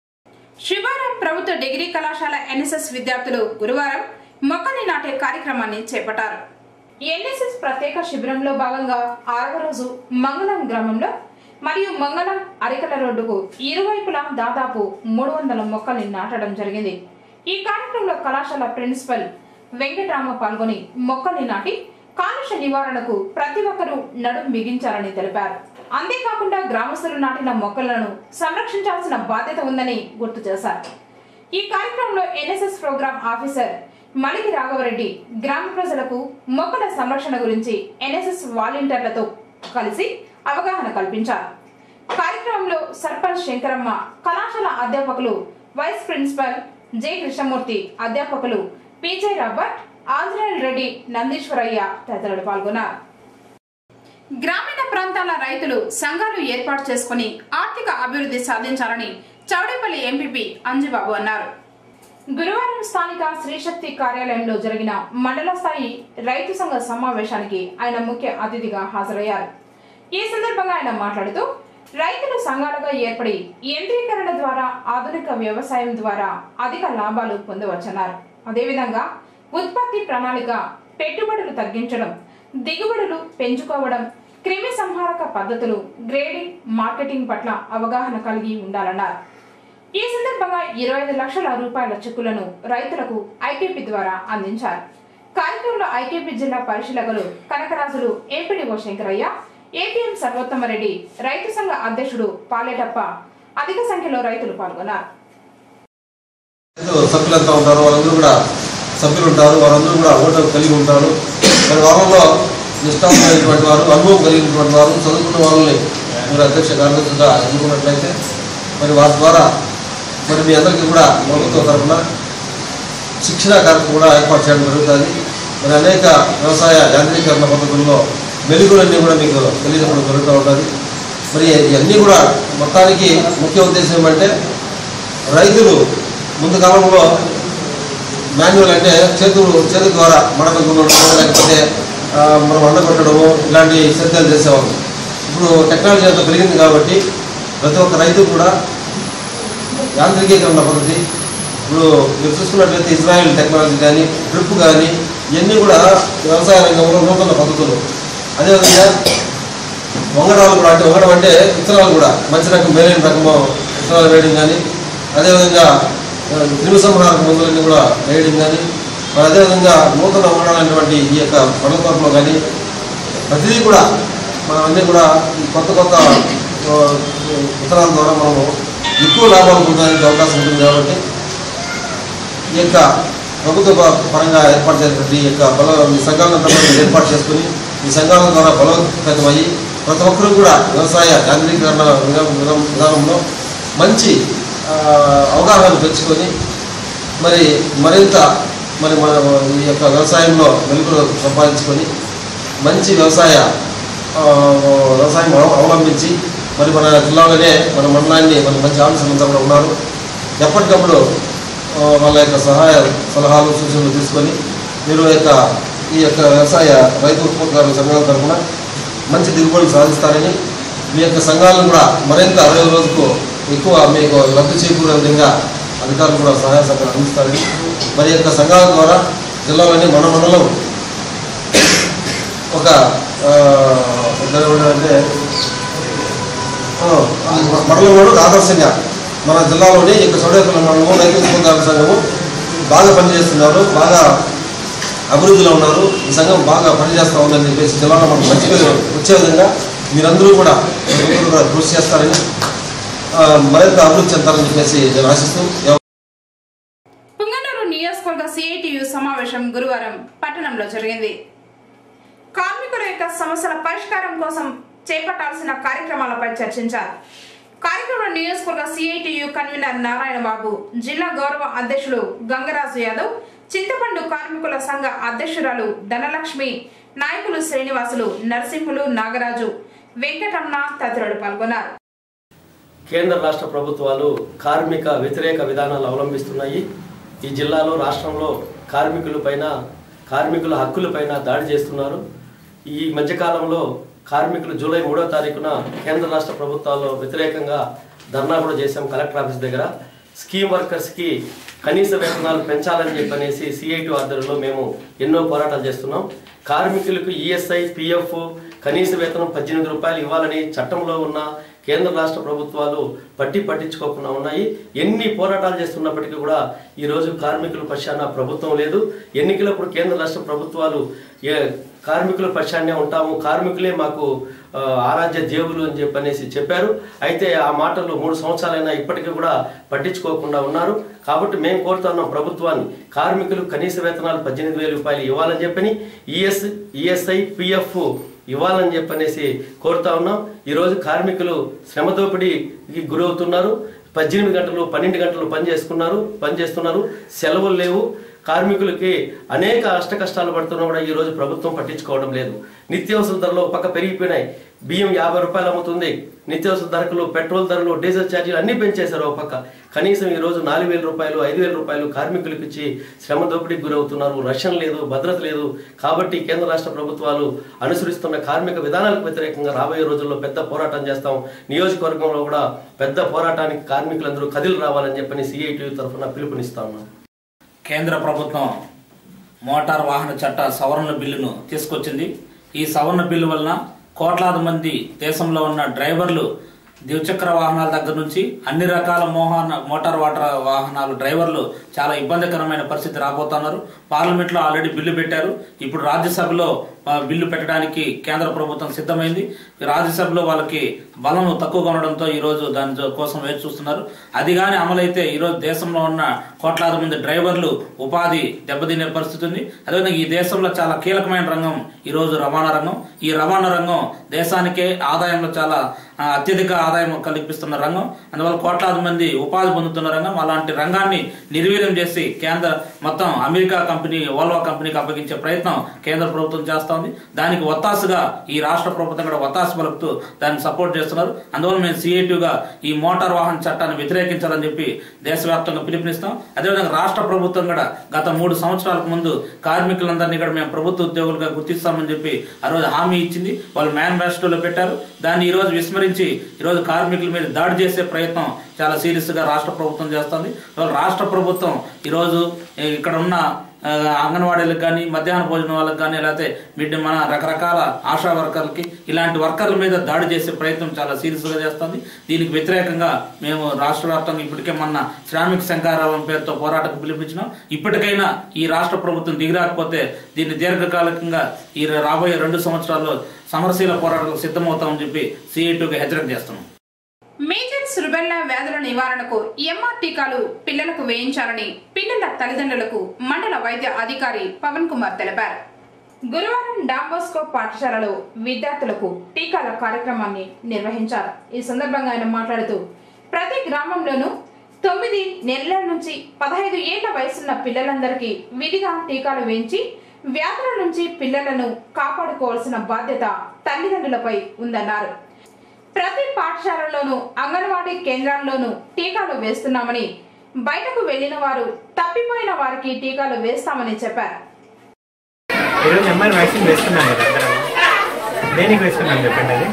శివారం ప్రభుత్వ డిగ్రీ కళాశాల ఎన్ఎస్ఎస్ విద్యార్థులు గురువారం మొక్కని నాటే కార్యక్రమాన్ని చేపట్టారు ఎన్ఎస్ఎస్ ప్రత్యేక శిబిరంలో భాగంగా ఆరవ రోజు మంగళం గ్రామంలో మరియు మంగళం అరికల రోడ్డుకు ఇరువైపులా దాదాపు మూడు వందల మొక్కల్ని నాటడం జరిగింది ఈ కార్యక్రమంలో కళాశాల ప్రిన్సిపల్ వెంకటరామ పాల్గొని మొక్కల్ని నాటి కాలుష్య నివారణకు ప్రతి ఒక్కరూ నడుం బిగించాలని తెలిపారు అంతేకాకుండా గ్రామస్తులు నాటిన మొక్కలను సంరక్షించాల్సిన బాధ్యత ఉందని గుర్తు చేశారు ఈ కార్యక్రమంలో NSS program officer Maliki Raghavareddy గ్రామ ప్రజలకు మొక్కల సంరక్షణ గురించి ఎన్ఎస్ఎస్ వాలంటీర్లతో కలిసి అవగాహన కల్పించారు కార్యక్రమంలో సర్పంచ్ శంకరమ్మ కళాశాల అధ్యాపకులు వైస్ ప్రిన్సిపల్ జె కృష్ణమూర్తి అధ్యాపకులు పిజే రాబర్ట్ ఆంజనేయులు రెడ్డి నందీశ్వరయ్య తదితరులు పాల్గొన్నారు గ్రామీణ ప్రాంతాల రైతులు సంఘాలు ఏర్పాటు చేసుకుని ఆర్థిక అభివృద్ధి సాధించాలని చౌడేపల్లి ఎంపీపీ అంజుబాబు అన్నారు గురువారం స్థానిక శ్రీశక్తి కార్యాలయంలో జరిగిన మండల స్థాయి రైతు సంఘ సమావేశానికి ఆయన ముఖ్య అతిథిగా హాజరయ్యారు ఈ సందర్భంగా ఆయన మాట్లాడుతూ రైతులు సంఘాలుగా ఏర్పడి యంత్రీకరణ ద్వారా ఆధునిక వ్యవసాయం ద్వారా అధిక లాభాలు పొందవచ్చన్నారు అదేవిధంగా ఉత్పత్తి ప్రణాళిక పెట్టుబడులు తగ్గించడం దిగుబడులు పెంచుకోవడం క్రిమి సంహారక పద్ధతులు గ్రేడింగ్ మార్కెటింగ్ పట్ల అవగాహన కలిగి ఉండాలన్నారు ఈ సందర్భంగా ఇరవై ఐదు లక్షల రూపాయల చెక్కులను రైతులకు ఐకేపీ ద్వారా అందించారు కార్యక్రమంలో ఐకేపీ జిల్లా పరిశీలకులు కనకరాజులు ఎంపీడీఓ శంకరయ్య ఏపీఎం సర్వోత్తమరెడ్డి రైతు సంఘ అధ్యక్షుడు పాలేటప్ప అధిక సంఖ్యలో రైతులు పాల్గొన్నారు సభ్యులంతా ఉంటారు వాళ్ళందరూ కూడా సభ్యులు ఉంటారు వారందరూ కూడా ఓటు కలిగి ఉంటారు మరి వాళ్ళలో నిష్ఠామైనటువంటి వారు అనుభవం కలిగినటువంటి వారు చదువుకున్న వాళ్ళని మీరు అధ్యక్ష కార్యదర్శిగా ఎన్నుకున్నట్లయితే మరి వారి ద్వారా మరి మీ అందరికీ కూడా ప్రభుత్వం తరఫున శిక్షణ కార్యక్రమం కూడా ఏర్పాటు చేయడం జరుగుతుంది మరి అనేక వ్యవసాయ యాంత్రీకరణ పద్ధతుల్లో వెలుగులన్నీ కూడా మీకు తెలియజేయడం జరుగుతూ ఉంటుంది మరి ఇవన్నీ కూడా మొత్తానికి ముఖ్య ఉద్దేశం ఏమంటే రైతులు ముందు కాలంలో మాన్యువల్ అంటే చేతులు చేతుల ద్వారా మడత గుండడం లేకపోతే ఆ, మనం వండగొట్టడము ఇలాంటి సేద్యాలు చేసేవాళ్ళం ఇప్పుడు టెక్నాలజీ అంతా పెరిగింది కాబట్టి ప్రతి ఒక్క రైతు కూడా యాంత్రికీకరణ పద్ధతి ఇప్పుడు మీరు చూసుకున్నట్లయితే ఇజ్రాయెల్ టెక్నాలజీ కానీ డ్రిప్ కానీ ఇవన్నీ కూడా వ్యవసాయ రంగంలో నూతన పద్ధతులు అదేవిధంగా వంగడాలు కూడా అంటే వంగడం అంటే విత్తనాలు కూడా మంచి రకం మేలైన రకము విత్తనాలు వేయడం కానీ అదేవిధంగా ఆ, క్రిమి సంహారక మందులన్నీ కూడా వేయడం కానీ మరి అదేవిధంగా నూతన వంగడాలైనటువంటి ఈ యొక్క పండ్ల తోటలో కానీ ప్రతిదీ కూడా మనం అన్నీ కూడా ఈ కొత్త కొత్త ఆ, విత్తనాల ద్వారా మనము ఎక్కువ లాభాలు పొందడానికి అవకాశం ఉంటుంది కాబట్టి ఈ యొక్క ప్రభుత్వ ప- పరంగా ఏర్పాటు చేసినటువంటి ఈ యొక్క బల ఈ సంఘాలంతా కూడా మీరు ఏర్పాటు చేసుకుని ఈ సంఘాల ద్వారా బలోపేతమయ్యి ప్రతి ఒక్కరూ కూడా వ్యవసాయ యాంత్రీకరణ విధా- విధా- విధానంలో మంచి ఆ, అవగాహన పెంచుకొని మరి మరింత మరి మన ఈ యొక్క వ్యవసాయంలో వెలుగులు సంపాదించుకొని మంచి వ్యవసాయ ఆ, వ్యవసాయం అవ- అవలంబించి మరి మన జిల్లాలోనే మన మండలాన్ని మన మంచి ఆఫీసర్లంతా కూడా ఉన్నారు ఎప్పటికప్పుడు ఆ, వాళ్ళ యొక్క సహాయ సలహాలు సూచనలు తీసుకొని మీరు యొక్క ఈ యొక్క వ్యవసాయ రైతు ఉత్పత్తిదారుల సంఘాల తరఫున మంచి దిగుబడులు సాధిస్తారని మీ యొక్క సంఘాలను కూడా మరింత అరవై రోజుకు ఎక్కువ మీకు లబ్ధి చేకూరే విధంగా అధికారులు కూడా సహాయ సహకారం అందిస్తారని మరి యొక్క సంఘాల ద్వారా జిల్లాలోని మన మండలం ఒక ఆ, ఎట్లా అంటే ఆ, మండలంలో ఆదర్శంగా మన జిల్లాలోని ఈ యొక్క సౌడేపల్లి మండలం రైతు ఉత్పత్తిదారుల సంఘము బాగా పనిచేస్తున్నారు బాగా అభివృద్ధిలో ఉన్నారు ఈ సంఘం బాగా పనిచేస్తూ ఉందని చెప్పేసి జిల్లాలో మనకు మంచి పేరు వచ్చే విధంగా మీరందరూ కూడా మీరందరూ కూడా కృషి చేస్తారని ఆ, మరింత అభివృద్ధి చెందాలని చెప్పేసి నేను ఆశిస్తూ పుంగనూరు నియోజకవర్గ సిఐటియు సమావేశం గురువారం పట్టణంలో జరిగింది కార్మికుల యొక్క సమస్యల పరిష్కారం కోసం చేపట్టాల్సిన కార్యక్రమాలపై చర్చించారు కార్యక్రమంలో నియోజకవర్గ సిఐటియు కన్వీనర్ నారాయణ బాబు జిల్లా గౌరవ అధ్యక్షులు గంగరాజు యాదవ్ చింతపండు కార్మికుల సంఘ అధ్యక్షురాలు ధనలక్ష్మి నాయకులు శ్రీనివాసులు నరసింహులు నాగరాజు వెంకటరమణ తదితరులు పాల్గొన్నారు కేంద్ర రాష్ట్ర ప్రభుత్వాలు కార్మిక వ్యతిరేక విధానాలు అవలంబిస్తున్నాయి ఈ జిల్లాలో రాష్ట్రంలో కార్మికులపైన కార్మికుల హక్కులపైన దాడి చేస్తున్నారు ఈ మధ్యకాలంలో కార్మికులు జూలై మూడో తారీఖున కేంద్ర రాష్ట్ర ప్రభుత్వాల్లో వ్యతిరేకంగా ధర్నా కూడా చేశాం కలెక్టర్ ఆఫీస్ దగ్గర స్కీమ్ వర్కర్స్కి కనీస వేతనాలు పెంచాలని చెప్పనేసి సిఐటి ఆధ్వర్యంలో మేము ఎన్నో పోరాటాలు చేస్తున్నాం కార్మికులకు ఈఎస్ఐ పిఎఫ్ కనీస వేతనం పద్దెనిమిది రూపాయలు ఇవ్వాలని చట్టంలో ఉన్న కేంద్ర రాష్ట్ర ప్రభుత్వాలు పట్టి పట్టించుకోకుండా ఉన్నాయి ఎన్ని పోరాటాలు చేస్తున్నప్పటికీ కూడా ఈరోజు కార్మికుల పక్షాన ప్రభుత్వం లేదు ఎన్నికలప్పుడు కేంద్ర రాష్ట్ర ప్రభుత్వాలు ఏ కార్మికుల పక్షాన్నే ఉంటాము కార్మికులే మాకు ఆ, ఆరాధ్య దేవులు అని చెప్పనేసి చెప్పారు అయితే ఆ మాటలు మూడు సంవత్సరాలైనా ఇప్పటికీ కూడా పట్టించుకోకుండా ఉన్నారు కాబట్టి మేము కోరుతున్నాం ప్రభుత్వాన్ని కార్మికులు కనీస వేతనాలు పద్దెనిమిది వేల రూపాయలు ఇవ్వాలని చెప్పని ఈఎస్ ఈఎస్ఐ పిఎఫ్ ఇవ్వాలని చెప్పనేసి కోరుతా ఉన్నాం ఈరోజు కార్మికులు శ్రమ దోపిడీకి గురవుతున్నారు పద్దెనిమిది గంటలు పన్నెండు గంటలు పని చేసుకున్నారు పని చేస్తున్నారు సెలవులు లేవు కార్మికులకి అనేక అష్ట కష్టాలు పడుతున్నా కూడా ఈ రోజు ప్రభుత్వం పట్టించుకోవడం లేదు నిత్యావసర ధరలు ఒక పక్క పెరిగిపోయినాయి బియ్యం యాభై రూపాయలు అమ్ముతుంది నిత్యావసర ధరలు పెట్రోల్ ధరలు డీజిల్ ఛార్జీలు అన్ని పెంచేశారు ఒక పక్క కనీసం ఈ రోజు నాలుగు వేల రూపాయలు ఐదు వేల రూపాయలు కార్మికులకు ఇచ్చి శ్రమ దోపిడీకి గురవుతున్నారు రక్షణ లేదు భద్రత లేదు కాబట్టి కేంద్ర రాష్ట్ర ప్రభుత్వాలు అనుసరిస్తున్న కార్మిక విధానాలకు వ్యతిరేకంగా రాబోయే రోజుల్లో పెద్ద పోరాటం చేస్తాం నియోజకవర్గంలో కూడా పెద్ద పోరాటానికి కార్మికులందరూ కదిలి రావాలని చెప్పని సిఐటి తరఫున పిలుపునిస్తా ఉన్నాం కేంద్ర ప్రభుత్వం మోటార్ వాహన చట్ట సవరణ బిల్లును తీసుకొచ్చింది ఈ సవరణ బిల్లు వలన కోట్లాది మంది దేశంలో ఉన్న డ్రైవర్లు ద్విచక్ర వాహనాల దగ్గర నుంచి అన్ని రకాల మోహన మోటార్ వాటర్ వాహనాలు డ్రైవర్లు చాలా ఇబ్బందికరమైన పరిస్థితి రాబోతున్నారు పార్లమెంట్ లో ఆల్రెడీ బిల్లు పెట్టారు ఇప్పుడు రాజ్యసభలో ఆ, బిల్లు పెట్టడానికి కేంద్ర ప్రభుత్వం సిద్ధమైంది ఈ రాజ్యసభలో వాళ్ళకి బలం తక్కువగా ఉండడంతో ఈ రోజు దాని జో- కోసం వేచి చూస్తున్నారు అది కానీ అమలైతే ఈ రోజు దేశంలో ఉన్న కోట్లాది మంది డ్రైవర్లు ఉపాధి దెబ్బతినే పరిస్థితి ఉంది అదేవిధంగా ఈ దేశంలో చాలా కీలకమైన రంగం ఈ రోజు రవాణా రంగం ఈ రవాణా రంగం దేశానికే ఆదాయంలో చాలా ఆ, అత్యధిక ఆదాయం కల్పిస్తున్న రంగం అందువల్ల కోట్లాది మంది ఉపాధి పొందుతున్న రంగం అలాంటి రంగాన్ని నిర్వీర్యం చేసి కేంద్ర మొత్తం అమెరికా కంపెనీ ఓల్వా కంపెనీకి అప్పగించే ప్రయత్నం కేంద్ర ప్రభుత్వం చేస్తా ఉంది దానికి ఒత్తాసుగా ఈ రాష్ట్ర ప్రభుత్వం కూడా ఒత్తాసు పలుకుతూ దాన్ని సపోర్ట్ చేస్తున్నారు అందువల్ల మేము సిఐటిగా ఈ మోటార్ వాహన చట్టాన్ని వ్యతిరేకించాలని చెప్పి దేశవ్యాప్తంగా పిలుపునిస్తాం అదేవిధంగా రాష్ట్ర ప్రభుత్వం కూడా గత మూడు సంవత్సరాలకు ముందు కార్మికులందరినీ కూడా మేము ప్రభుత్వ ఉద్యోగులుగా గుర్తిస్తామని చెప్పి ఆ రోజు హామీ ఇచ్చింది వాళ్ళు మేనిఫెస్టోలో పెట్టారు దాన్ని ఈ రోజు విస్మరించి ఈ రోజు కార్మికుల మీద దాడి చేసే ప్రయత్నం చాలా సీరియస్ గా రాష్ట్ర ప్రభుత్వం చేస్తుంది ఇవాళ రాష్ట్ర ప్రభుత్వం ఈరోజు ఇక్కడ ఉన్న ఆ, అంగన్వాడీలకు కానీ మధ్యాహ్న భోజనం వాళ్ళకి కానీ లేకపోతే మిడ్ మన రకరకాల ఆశా వర్కర్లకి ఇలాంటి వర్కర్ల మీద దాడి చేసే ప్రయత్నం చాలా సీరియస్ గా చేస్తుంది దీనికి వ్యతిరేకంగా మేము రాష్ట్ర వ్యాప్తంగా ఇప్పటికే మొన్న శ్రామిక శంకారావం పేరుతో పోరాటం పిలిపించినాం ఇప్పటికైనా ఈ రాష్ట్ర ప్రభుత్వం దిగిరాకపోతే దీన్ని దీర్ఘకాలికంగా ఈ రాబోయే రెండు సంవత్సరాల్లో సమరశీల పోరాటాలకు సిద్ధమవుతామని చెప్పి సిఐటిగా హెచ్చరిక చేస్తున్నాం మేజర్స్ రుబెల్లా వ్యాధుల నివారణకు ఎంఆర్ టీకాలు పిల్లలకు వేయించాలని పిల్లల తల్లిదండ్రులకు మండల వైద్య అధికారి పవన్ కుమార్ తెలిపారు గురువారం డాంబోస్కో పాఠశాలలో విద్యార్థులకు టీకాల కార్యక్రమాన్ని నిర్వహించారు ఈ సందర్భంగా ఆయన మాట్లాడుతూ ప్రతి గ్రామంలోనూ తొమ్మిది నెలల నుంచి పదహైదు ఏళ్ల వయసున్న పిల్లలందరికీ విధిగా టీకాలు వేయించి వ్యాధుల నుంచి పిల్లలను కాపాడుకోవాల్సిన బాధ్యత తల్లిదండ్రులపై ఉందన్నారు ప్రతి పాఠశాలలోనూ అంగన్వాడీ కేంద్రాల్లోనూ టీకాలు వేస్తున్నామని బయటకు వెళ్లిన వారు తప్పిపోయిన వారికి టీకాలు వేస్తామని చెప్పారు ఈరోజు ఎంఆర్ వ్యాక్సిన్ వేస్తున్నాం కదా అందరం దేనికి వేస్తున్నాం చెప్పండి అది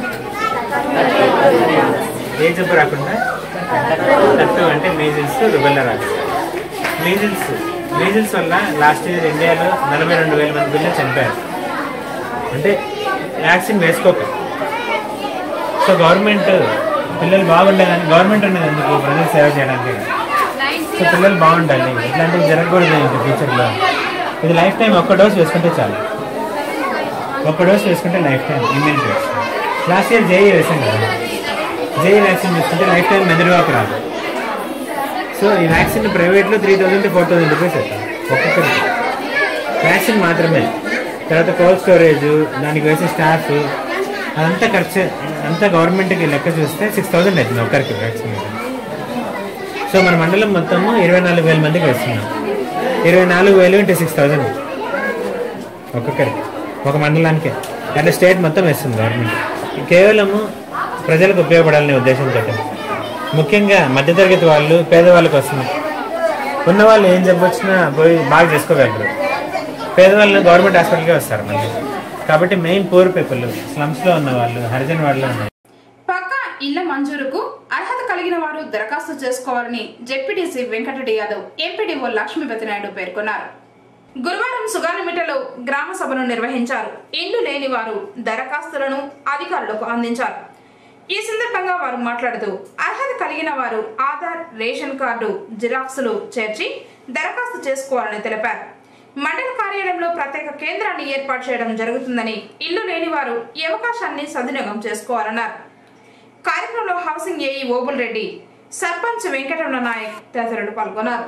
ఏ జబ్బు రాకుండా తట్టు అంటే మీజిల్స్ రుబెల్లా రాకుండా మీజిల్స్ మీజిల్స్ వల్ల లాస్ట్ ఇయర్ ఇండియాలో నలభై రెండు వేల మంది పిల్లలు చనిపోయారు అంటే వ్యాక్సిన్ వేసుకోక సో గవర్నమెంట్ పిల్లలు బాగుండాలని గవర్నమెంట్ ఉన్నది ఎందుకు ప్రజలు సేవ చేయడానికి సో పిల్లలు బాగుండాలి ఇట్లాంటివి జరగకూడదు ఇంకా ఫ్యూచర్లో ఇది లైఫ్ టైం ఒక్క డోస్ వేసుకుంటే చాలు ఒక్క డోస్ వేసుకుంటే లైఫ్ టైం ఇమ్యూనిటీ వస్తుంది లాస్ట్ ఇయర్ జేఈ వేసాం కదా జేఈ వ్యాక్సిన్ వేసుకుంటే లైఫ్ టైం మెదడువాకు రాదు సో ఈ వ్యాక్సిన్ ప్రైవేట్లో three thousand four thousand rupees అవుతాం ఒక్కొక్కరికి వ్యాక్సిన్ మాత్రమే తర్వాత కోల్డ్ స్టోరేజ్ దానికి వేసే స్టాఫ్ అదంతా ఖర్చు అంతా గవర్నమెంట్కి లెక్క చూస్తే సిక్స్ థౌసండ్ అవుతుంది ఒక్కరికి వ్యాక్సిన్ సో మన మండలం మొత్తము ఇరవై నాలుగు వేల మందికి వేస్తున్నాం ఇరవై నాలుగు వేలు ఇంటూ సిక్స్ థౌసండ్ ఒక్కొక్కరికి ఒక మండలానికే అట్లా స్టేట్ మొత్తం వేస్తుంది గవర్నమెంట్ కేవలము ప్రజలకు ఉపయోగపడాలనే ఉద్దేశంతో ముఖ్యంగా మధ్యతరగతి వాళ్ళు పేదవాళ్ళకి వస్తున్నారు ఉన్న వాళ్ళు ఏం జబ్బు వచ్చినా పోయి బాగా చేసుకోగలరు పేదవాళ్ళు గవర్నమెంట్ హాస్పిటల్కే వస్తారు మళ్ళీ కాబట్టి మెయిన్ పూర్ పీపుల్ స్లమ్స్లో ఉన్న వాళ్ళు హరిజన్ వాళ్ళు ఉన్న పక్కా ఇళ్ల మంజూరుకు అర్హత కలిగిన వారు దరఖాస్తు చేసుకోవాలని జెడ్పీటీసీ వెంకటరెడ్డి యాదవ్ ఎంపీడీఓ లక్ష్మీపతి నాయుడు పేర్కొన్నారు గురువారం సుగానిమిటలో గ్రామ సభను నిర్వహించారు ఇల్లు లేని వారు దరఖాస్తులను అధికారులకు అందించారు ఈ సందర్భంగా వారు మాట్లాడుతూ అర్హత కలిగిన వారు ఆధార్ రేషన్ కార్డు జిరాక్సులు చేర్చి దరఖాస్తు చేసుకోవాలని తెలిపారు మండల కార్యాలయంలో ప్రత్యేక కేంద్రాన్ని ఏర్పాటు చేయడం జరుగుతుందని ఇల్లు లేని వారు ఈ అవకాశాన్ని సద్వినియోగం చేసుకోవాలన్నారు కార్యక్రమంలో హౌసింగ్ ఏఈ ఓబుల్ రెడ్డి సర్పంచ్ వెంకటరమణ నాయక్ తదితరులు పాల్గొన్నారు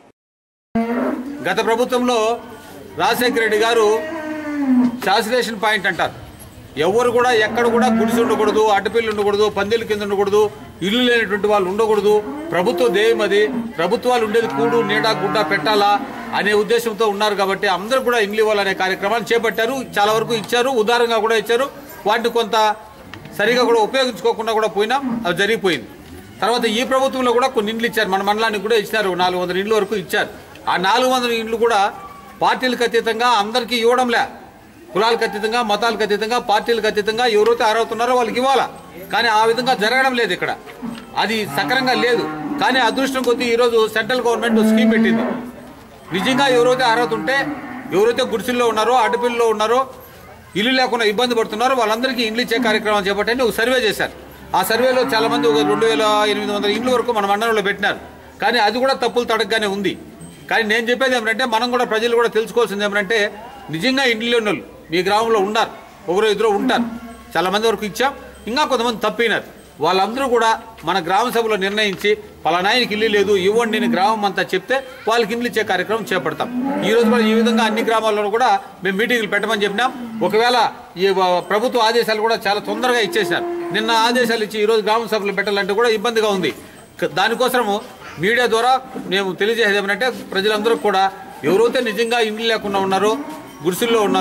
గత ప్రభుత్వంలో రాజశేఖర రెడ్డి గారు శాచురేషన్ పాయింట్ అంటారు ఎవరు కూడా ఎక్కడ కూడా గుడిసి ఉండకూడదు అడ్డపిల్లి ఉండకూడదు పందిళ్ళ కింద ఉండకూడదు ఇల్లు లేనటువంటి వాళ్ళు ఉండకూడదు ప్రభుత్వ ధ్యేయం అది ప్రభుత్వాలు ఉండేది కూడు నీడ గుడ్డ పెట్టాలా అనే ఉద్దేశంతో ఉన్నారు కాబట్టి అందరూ కూడా ఇండ్లు ఇవ్వాలనే కార్యక్రమాన్ని చేపట్టారు చాలా వరకు ఇచ్చారు ఉదారంగా కూడా ఇచ్చారు వాటిని కొంత సరిగా కూడా ఉపయోగించుకోకుండా కూడా పోయినా అది జరిగిపోయింది తర్వాత ఈ ప్రభుత్వంలో కూడా కొన్ని ఇండ్లు ఇచ్చారు మన మండలానికి కూడా ఇచ్చారు నాలుగు వందల ఇండ్ల వరకు ఇచ్చారు ఆ నాలుగు వందల ఇండ్లు కూడా పార్టీలకు అతీతంగా అందరికీ ఇవ్వడంలే కులాలకు అతీతంగా మతాలకు అతీతంగా పార్టీలకు అతీతంగా ఎవరైతే అర్హత ఉన్నారో వాళ్ళకి ఇవ్వాలా కానీ ఆ విధంగా జరగడం లేదు ఇక్కడ అది సక్రంగా లేదు కానీ అదృష్టం కొద్దీ ఈరోజు సెంట్రల్ గవర్నమెంట్ స్కీమ్ పెట్టింది నిజంగా ఎవరైతే అర్హత ఉంటే ఎవరైతే గుడిసెల్లో ఉన్నారో అడ్డపిల్లలో ఉన్నారో ఇల్లు లేకుండా ఇబ్బంది పడుతున్నారో వాళ్ళందరికీ ఇండ్లు ఇచ్చే కార్యక్రమం చేపట్టని ఒక సర్వే చేశారు ఆ సర్వేలో చాలా మంది ఒక రెండు వేల ఎనిమిది వందల ఇండ్ల వరకు మన మండలంలో పెట్టినారు కానీ అది కూడా తప్పులు తడగ్గానే ఉంది కానీ నేను చెప్పేది ఏమంటే మనం కూడా ప్రజలు కూడా తెలుసుకోవాల్సింది ఏమంటే నిజంగా ఇండ్లు లేని వాళ్ళు మీ గ్రామంలో ఉన్నారు ఒకరు ఇద్దరు ఉంటారు చాలా మంది వరకు ఇచ్చాం ఇంకా కొంతమంది తప్పినారు వాళ్ళందరూ కూడా మన గ్రామ సభలో నిర్ణయించి పలానాయనకి ఇల్లు లేదు ఇవ్వండి నేను గ్రామం అంతా చెప్తే వాళ్ళకి ఇల్లు ఇచ్చే కార్యక్రమం చేపడతాం ఈ రోజు కూడా ఈ విధంగా అన్ని గ్రామాల్లో కూడా మేము మీటింగ్లు పెట్టమని చెప్పినాం ఒకవేళ ఈ వ- ప్రభుత్వ ఆదేశాలు కూడా చాలా తొందరగా ఇచ్చేశారు నిన్న ఆదేశాలు ఇచ్చి ఈ రోజు గ్రామ సభలు పెట్టాలంటే కూడా ఇబ్బందిగా ఉంది క- దానికోసము మీడియా ద్వారా మేము తెలియజేసేది ఏమంటే ప్రజలందరూ కూడా ఎవరైతే నిజంగా ఇండ్లు లేకుండా ఉన్నారో గుడిసెల్లో ఉన్నారో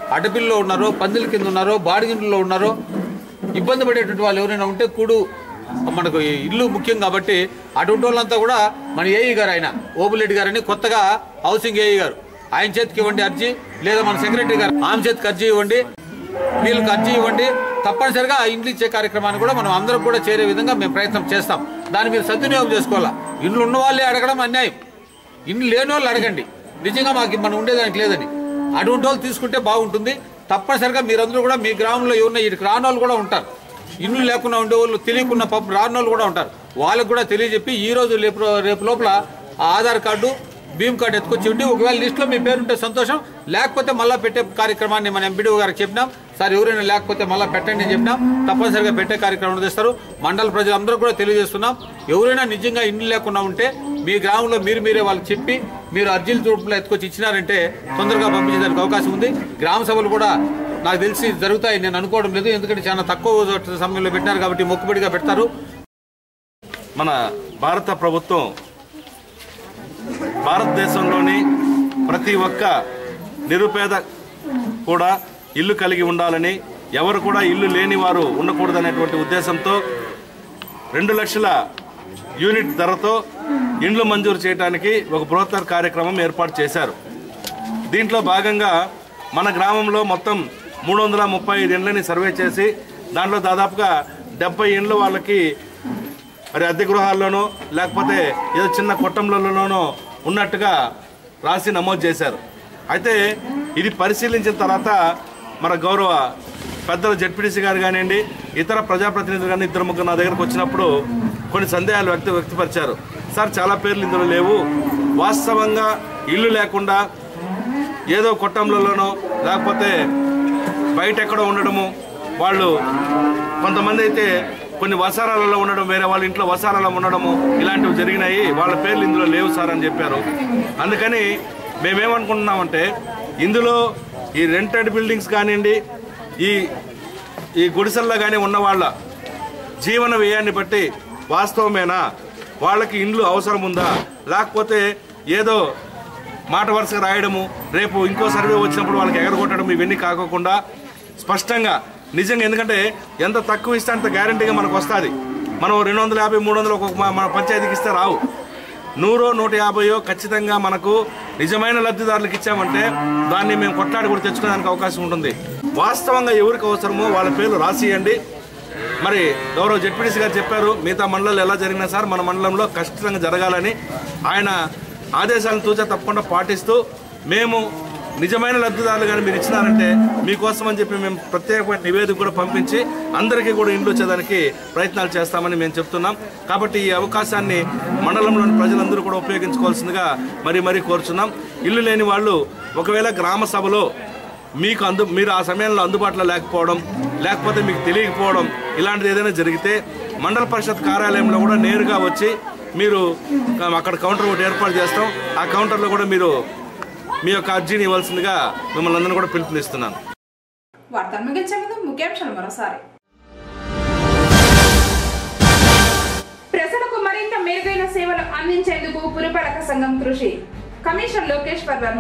అటపిల్లో ఉన్నారో పందిల కింద ఉన్నారో బాడిగింట్లో ఉన్నారో ఇబ్బంది పడేటువంటి వాళ్ళు ఎవరైనా ఉంటే కూడు మనకు ఈ ఇల్లు ముఖ్యం కాబట్టి అటువంటి వాళ్ళంతా కూడా మన ఏఈ గారు ఆయన ఓబులెడ్డి గారని కొత్తగా హౌసింగ్ ఏఈ గారు ఆయన చేతికి ఇవ్వండి అర్జీ లేదా మన సెక్రటరీ గారు ఆమె చేతికి అర్జీ ఇవ్వండి వీళ్ళకి అర్జీ ఇవ్వండి తప్పనిసరిగా ఆ ఇండ్లు ఇచ్చే కార్యక్రమాన్ని కూడా మనం అందరం కూడా చేరే విధంగా మేము ప్రయత్నం చేస్తాం దాన్ని మీరు సద్వినియోగం చేసుకోవాలా ఇండ్లు ఉన్న వాళ్ళే అడగడం అన్యాయం ఇండ్లు లేని వాళ్ళు అడగండి నిజంగా మాకు మనం ఉండేదానికి లేదని అటువంటి వాళ్ళు తీసుకుంటే బాగుంటుంది తప్పనిసరిగా మీరందరూ కూడా మీ గ్రామంలో ఎవరిన ఇక్కడికి రాని వాళ్ళు కూడా ఉంటారు ఇండ్లు లేకుండా ఉండే వాళ్ళు తెలియకుండా పాపం రాని వాళ్ళు కూడా ఉంటారు వాళ్ళకు కూడా తెలియజెప్పి ఈ రోజు రేపు రేపు లోపల ఆ ఆధార్ కార్డు భీమ్ కార్డు ఎత్తుకొచ్చి ఉండి ఒకవేళ లిస్టులో మీ పేరు ఉంటే సంతోషం లేకపోతే మళ్ళీ పెట్టే కార్యక్రమాన్ని మన ఎంపీడీ గారికి చెప్పినాం సార్ ఎవరైనా లేకపోతే మళ్ళీ పెట్టండి అని చెప్పినాం తప్పనిసరిగా పెట్టే కార్యక్రమం చేస్తారు మండల ప్రజలందరూ కూడా తెలియజేస్తున్నాం ఎవరైనా నిజంగా ఇండ్లు లేకుండా ఉంటే మీ గ్రామంలో మీరు మీరే వాళ్ళకి చెప్పి మీరు అర్జీల రూపంలో ఎత్తుకొచ్చి ఇచ్చినారంటే తొందరగా పంపించడానికి అవకాశం ఉంది గ్రామ సభలు కూడా నాకు తెలిసి జరుగుతాయి నేను అనుకోవడం లేదు ఎందుకంటే చాలా తక్కువ సమయంలో పెట్టినారు కాబట్టి మొక్కుబడిగా పెడతారు మన భారత ప్రభుత్వం భారతదేశంలోని ప్రతి ఒక్క నిరుపేద కూడా ఇల్లు కలిగి ఉండాలని ఎవరు కూడా ఇల్లు లేని వారు ఉండకూడదనేటువంటి ఉద్దేశంతో రెండు లక్షల యూనిట్ ధరతో ఇండ్లు మంజూరు చేయడానికి ఒక బృహత్తర కార్యక్రమం ఏర్పాటు చేశారు దీంట్లో భాగంగా మన గ్రామంలో మొత్తం మూడు వందల ముప్పై ఐదు ఇండ్లని సర్వే చేసి దాంట్లో దాదాపుగా డెబ్బై ఇండ్లు వాళ్ళకి మరి అద్దె గృహాల్లోనో లేకపోతే ఏదో చిన్న కుటుంబంలోనో ఉన్నట్టుగా రాసి నమోదు చేశారు అయితే ఇది పరిశీలించిన తర్వాత మన గౌరవ పెద్దల జడ్పీటీసీ గారు కానివ్వండి ఇతర ప్రజాప్రతినిధులు కానీ ఇద్దరు ముగ్గురు నా దగ్గరకు వచ్చినప్పుడు కొన్ని సందేహాలు వ్యక్త వ్యక్తపరిచారు సార్ చాలా పేర్లు ఇందులో లేవు వాస్తవంగా ఇల్లు లేకుండా ఏదో కుటుంబంలోనో లేకపోతే బయట ఎక్కడో ఉండడము వాళ్ళు కొంతమంది అయితే కొన్ని వసారాలలో ఉండడం వేరే వాళ్ళ ఇంట్లో వసారాలలో ఉండడము ఇలాంటివి జరిగినాయి వాళ్ళ పేర్లు ఇందులో లేవు సార్ అని చెప్పారు అందుకని మేమేమనుకుంటున్నామంటే ఇందులో ఈ రెంటెడ్ బిల్డింగ్స్ కానివ్వండి ఈ ఈ గుడిసెల్లో కానీ ఉన్న వాళ్ళ జీవన వ్యయాన్ని బట్టి వాస్తవమేనా వాళ్ళకి ఇండ్లు అవసరం ఉందా లేకపోతే ఏదో మాట వరుసగా రాయడము రేపు ఇంకో సర్వే వచ్చినప్పుడు వాళ్ళకి ఎగరగొట్టడం ఇవన్నీ కాకోకుండా స్పష్టంగా నిజంగా ఎందుకంటే ఎంత తక్కువ ఇస్తే అంత గ్యారంటీగా మనకు వస్తుంది మనం రెండు వందల యాభై మూడు వందలు ఒక్కొక్క మా- మన పంచాయతీకి ఇస్తే రావు నూరో నూట యాభైయో ఖచ్చితంగా మనకు నిజమైన లబ్ధిదారులకు ఇచ్చామంటే దాన్ని మేము కొట్లాడి కూడా తెచ్చుకోవడానికి అవకాశం ఉంటుంది వాస్తవంగా ఎవరికి అవసరమో వాళ్ళ పేర్లు రాసియండి మరి గౌరవ జడ్పీటీసీ గారు చెప్పారు మిగతా మండలాలు ఎలా జరిగినా సార్ మన మండలంలో ఖచ్చితంగా జరగాలని ఆయన ఆదేశాలను తూచా తప్పకుండా పాటిస్తూ మేము నిజమైన లబ్ధిదారులు కానీ మీరు ఇచ్చినారంటే మీకోసం అని చెప్పి మేము ప్రత్యేకమైన నివేదిక కూడా పంపించి అందరికీ కూడా ఇండ్లు వచ్చేదానికి ప్రయత్నాలు చేస్తామని మేము చెప్తున్నాం కాబట్టి ఈ అవకాశాన్ని మండలంలోని ప్రజలందరూ కూడా ఉపయోగించుకోవాల్సిందిగా మరీ మరీ కోరుచున్నాం ఇల్లు లేని వాళ్ళు ఒకవేళ గ్రామ సభలో మీకు అందు మీరు ఆ సమయంలో అందుబాటులో లేకపోవడం లేకపోతే మీకు తెలియకపోవడం ఇలాంటిది ఏదైనా జరిగితే మండల పరిషత్ కార్యాలయంలో కూడా నేరుగా వచ్చి మీరు అక్కడ కౌంటర్ ఒకటి ఏర్పాటు చేస్తాం ఆ కౌంటర్లో కూడా మీరు మీ యొక్క అర్జీని ఇవ్వాల్సిందిగా మిమ్మల్ని అందరినీ కూడా పిలుపునిస్తున్నాను వార్తలు ముగించే ముందు ముఖ్యాంశాలు మరోసారి ప్రజలకు మరింత మెరుగైన సేవలు అందించేందుకు పురపాలక సంఘం కృషి కమిషనర్ లోకేశ్వర్ వర్మ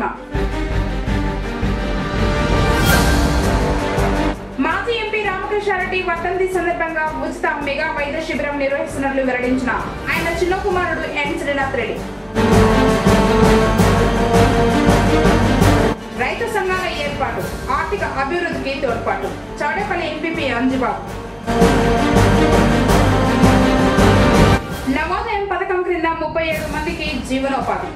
మాజీ ఎంపీ రామకృష్ణారెడ్డి వర్ధంతి సందర్భంగా ఉచిత మెగా వైద్య శిబిరం నిర్వహిస్తున్నట్లు వెల్లడించిన ఆయన చిన్న కుమారుడు ఎన్ శ్రీనాథ్ రెడ్డి రైతు సంఘాల ఏర్పాటు ఆర్థిక అభివృద్ధికి తోడ్పాటు చౌడపల్లి ఎంపీపీ అంజుబాబు నవోదయం పథకం క్రింద ముప్పై ఏడు మందికి జీవనోపాధి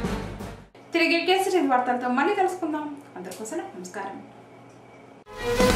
తిరిగి కేసరి వార్తలతో మళ్ళీ కలుసుకుందాం అందరికోసం నమస్కారం